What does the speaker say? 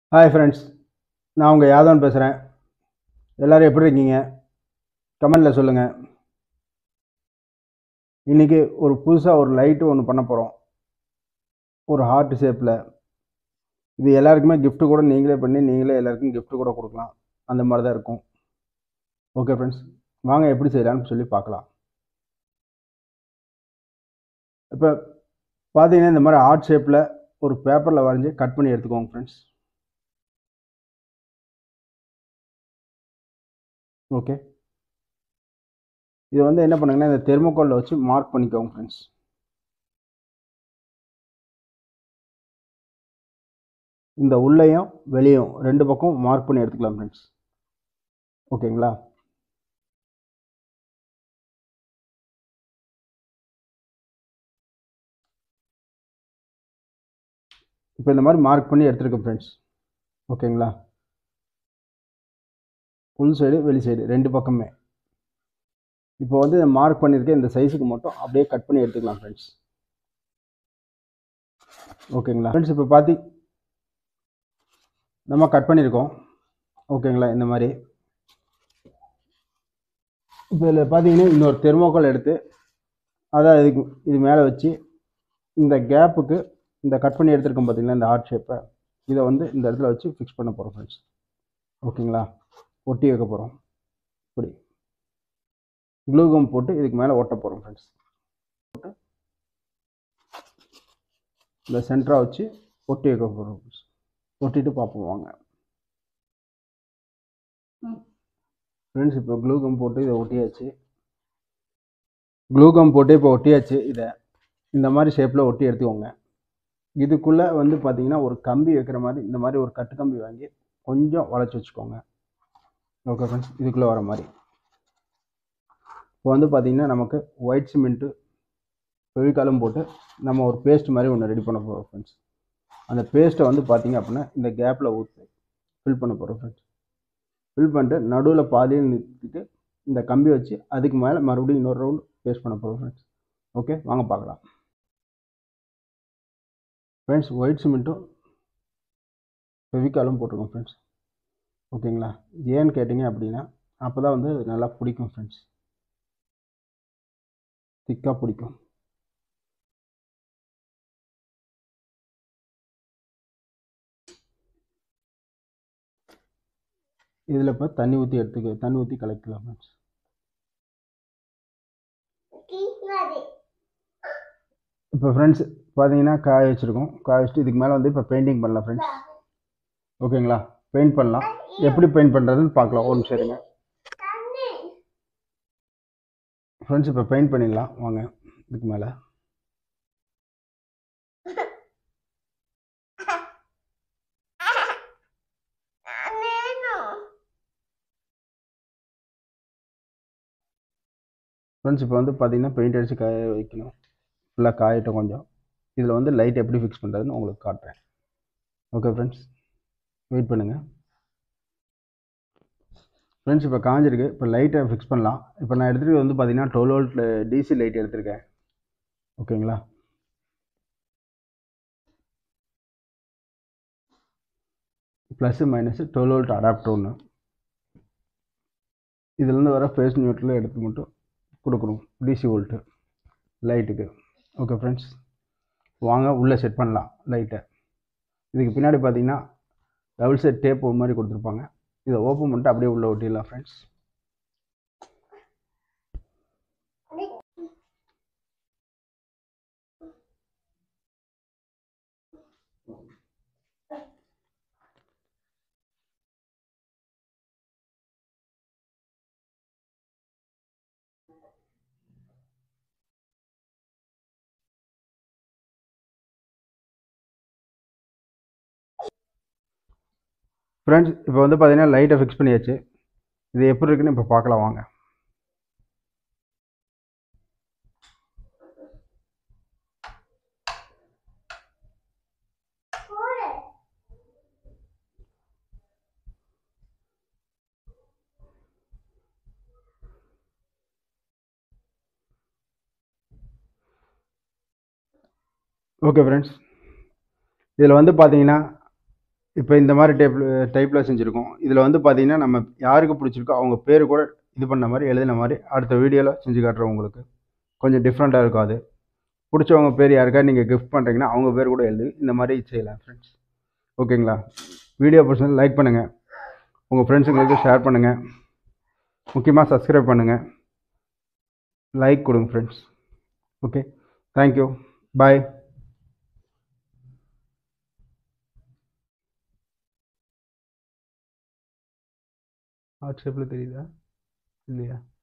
hi friends நான் உங்கள் யாதவன் பேசுகிறேன் எல்லோரும் எப்படி இருக்கீங்க கமெண்டில் சொல்லுங்கள் இன்றைக்கி ஒரு புதுசாக ஒரு லைட்டு ஒன்று பண்ண போகிறோம் ஒரு ஹார்ட் ஷேப்பில் இது எல்லாருக்குமே gift கூட நீங்களே பண்ணி நீங்களே எல்லாருக்கும் gift கூட கொடுக்கலாம் அந்த மாதிரி தான் இருக்கும் ஓகே ஃப்ரெண்ட்ஸ் வாங்க எப்படி செய்யலாம்னு சொல்லி பார்க்கலாம் இப்போ பார்த்தீங்கன்னா இந்த மாதிரி ஹார்ட் ஷேப்பில் ஒரு பேப்பரில் வரைஞ்சி கட் பண்ணி எடுத்துக்கோங்க ஃப்ரெண்ட்ஸ் ஓகே இது வந்து என்ன பண்ணுங்கன்னா இந்த தெர்மோகாலில் வச்சு மார்க் பண்ணிக்கோங்க ஃப்ரெண்ட்ஸ் இந்த உள்ளேயும் வெளியும் ரெண்டு பக்கம் மார்க் பண்ணி எடுத்துக்கலாம் ஃப்ரெண்ட்ஸ் ஓகேங்களா இப்போ இந்த மாதிரி மார்க் பண்ணி எடுத்துருக்கேன் ஃப்ரெண்ட்ஸ் ஓகேங்களா உள் சைடு வெளி சைடு ரெண்டு பக்கமே இப்போ வந்து இந்த மார்க் பண்ணியிருக்க இந்த சைஸுக்கு மட்டும் அப்படியே கட் பண்ணி எடுத்துக்கலாம் ஃப்ரெண்ட்ஸ் ஓகேங்களா ஃப்ரெண்ட்ஸ் இப்போ பார்த்தி நம்ம கட் பண்ணியிருக்கோம் ஓகேங்களா இந்த மாதிரி இப்போ இதில் பார்த்தீங்கன்னா இன்னொரு தெர்மோக்கால் எடுத்து அதை இதுக்கு இது மேலே வச்சு இந்த கேப்புக்கு இந்த கட் பண்ணி எடுத்துருக்கோம் பார்த்தீங்களா இந்த ஹார்ட் ஷேப்பை இதை வந்து இந்த இடத்துல வச்சு ஃபிக்ஸ் பண்ண போகிறோம் ஃப்ரெண்ட்ஸ் ஓகேங்களா ஒட்டி வைக்க போகிறோம் இப்படி க்ளூகம் போட்டு இதுக்கு மேலே ஒட்ட போகிறோம் ஃப்ரெண்ட்ஸ் போட்டு இந்த சென்டராக வச்சு ஒட்டி வைக்க போகிறோம் ஃப்ரெண்ட்ஸ் ஒட்டிட்டு பார்ப்போம் வாங்க ஃப்ரெண்ட்ஸ் இப்போ க்ளூகம் போட்டு இதை ஒட்டியாச்சு க்ளூகம் போட்டு இப்போ ஒட்டியாச்சு இதை இந்த மாதிரி ஷேப்பில் ஒட்டி எடுத்துக்கோங்க இதுக்குள்ளே வந்து பார்த்தீங்கன்னா ஒரு கம்பி வைக்கிற மாதிரி இந்த மாதிரி ஒரு கட்டு கம்பி வாங்கி கொஞ்சம் வளைச்சி வச்சுக்கோங்க ஓகே ஃப்ரெண்ட்ஸ் இதுக்குள்ளே வர மாதிரி இப்போ வந்து பார்த்திங்கன்னா நமக்கு ஒயிட் சிமெண்ட்டு ஃபெவிகாலும் போட்டு நம்ம ஒரு பேஸ்ட் மாதிரி ஒன்று ரெடி பண்ண போகிறோம் ஃப்ரெண்ட்ஸ் அந்த பேஸ்ட்டை வந்து பார்த்திங்க அப்படின்னா இந்த கேப்பில் ஊற்றி ஃபில் பண்ண போகிறோம் ஃப்ரெண்ட்ஸ் ஃபில் பண்ணிட்டு நடுவில் பாதியில் நிறுத்திட்டு இந்த கம்பி வச்சு அதுக்கு மேலே மறுபடியும் இன்னொரு ரவுண்ட் பேஸ்ட் பண்ண போகிறோம் ஃப்ரெண்ட்ஸ் ஓகே வாங்க பார்க்கலாம் ஃப்ரெண்ட்ஸ் ஒயிட் சிமெண்ட்டும் ஃபெவிகாலும் போட்டிருக்கோம் ஃப்ரெண்ட்ஸ் ஓகேங்களா ஏன்னு கேட்டிங்க அப்படின்னா அப்போ தான் வந்து நல்லா பிடிக்கும் ஃப்ரெண்ட்ஸ் திக்காக பிடிக்கும் இதில் இப்போ தண்ணி ஊற்றி எடுத்துக்க தண்ணி ஊற்றி கலக்கலாம் ஃப்ரெண்ட்ஸ் இப்போ ஃப்ரெண்ட்ஸ் பார்த்தீங்கன்னா காய வச்சுருக்கோம் காய வச்சுட்டு இதுக்கு மேலே வந்து இப்போ பெயிண்டிங் பண்ணலாம் ஃப்ரெண்ட்ஸ் ஓகேங்களா பெயிண்ட் பண்ணலாம் எப்படி பெயிண்ட் பண்ணுறதுன்னு பார்க்கலாம் ஒரு நிமிஷம் இருங்க ஃப்ரெண்ட்ஸ் இப்போ பெயிண்ட் பண்ணிடலாம் வாங்க இதுக்கு மேலே ஃப்ரெண்ட்ஸ் இப்போ வந்து பார்த்தீங்கன்னா பெயிண்ட் அடித்து காய வைக்கணும் ஃபுல்லாக காயட்டும் கொஞ்சம் இதில் வந்து லைட் எப்படி ஃபிக்ஸ் பண்ணுறதுன்னு உங்களுக்கு காட்டுறேன் ஓகே ஃப்ரெண்ட்ஸ் வெயிட் பண்ணுங்கள் ஃப்ரெண்ட்ஸ் இப்போ காஞ்சிருக்கு இப்போ லைட்டை ஃபிக்ஸ் பண்ணலாம் இப்போ நான் எடுத்துகிட்டு வந்து பார்த்தீங்கன்னா டுவெல் வோல்ட் டிசி லைட் எடுத்திருக்கேன் ஓகேங்களா plus minus twelve volt adapter ஒன்று இதுலேருந்து வர ஃபேஸ் நியூட்ரல் எடுத்து மட்டும் கொடுக்கணும் டிசி வோல்ட்டு லைட்டுக்கு ஓகே ஃப்ரெண்ட்ஸ் வாங்க உள்ளே செட் பண்ணலாம் லைட்டை இதுக்கு பின்னாடி பார்த்தீங்கன்னா டபுள் செட் டேப் ஒரு மாதிரி கொடுத்துருப்பாங்க இதை ஓப்பன் பண்ணிட்டு அப்படியே உள்ளே ஒட்டிடலாம் ஃப்ரெண்ட்ஸ் ஃப்ரெண்ட்ஸ் இப்போ வந்து பார்த்தீங்கன்னா லைட்டை ஃபிக்ஸ் பண்ணியாச்சு இது எப்படி இருக்குன்னு இப்போ பார்க்கலாம் வாங்க ஓகே ஃப்ரெண்ட்ஸ் இதில் வந்து பார்த்தீங்கன்னா இப்போ இந்த மாதிரி டைப் டைப்பில் செஞ்சுருக்கோம் இதில் வந்து பார்த்தீங்கன்னா நம்ம யாருக்கு பிடிச்சிருக்கோ அவங்க பேர் கூட இது பண்ண மாதிரி எழுதின மாதிரி அடுத்த வீடியோவில் செஞ்சு காட்டுறோம் உங்களுக்கு கொஞ்சம் டிஃப்ரெண்ட்டாக இருக்கும் அது பிடிச்சவங்க பேர் யாருக்கா நீங்கள் கிஃப்ட் பண்ணுறீங்கன்னா அவங்க பேர் கூட எழுதி இந்த மாதிரி செய்யலாம் ஃப்ரெண்ட்ஸ் ஓகேங்களா வீடியோ பிடிச்சது லைக் பண்ணுங்கள் உங்கள் ஃப்ரெண்ட்ஸுங்களுக்கு ஷேர் பண்ணுங்கள் முக்கியமாக சப்ஸ்கிரைப் பண்ணுங்கள் லைக் கொடுங்க friends okay thank you bye heart ஷேப்பில் தெரியுதா இல்லையா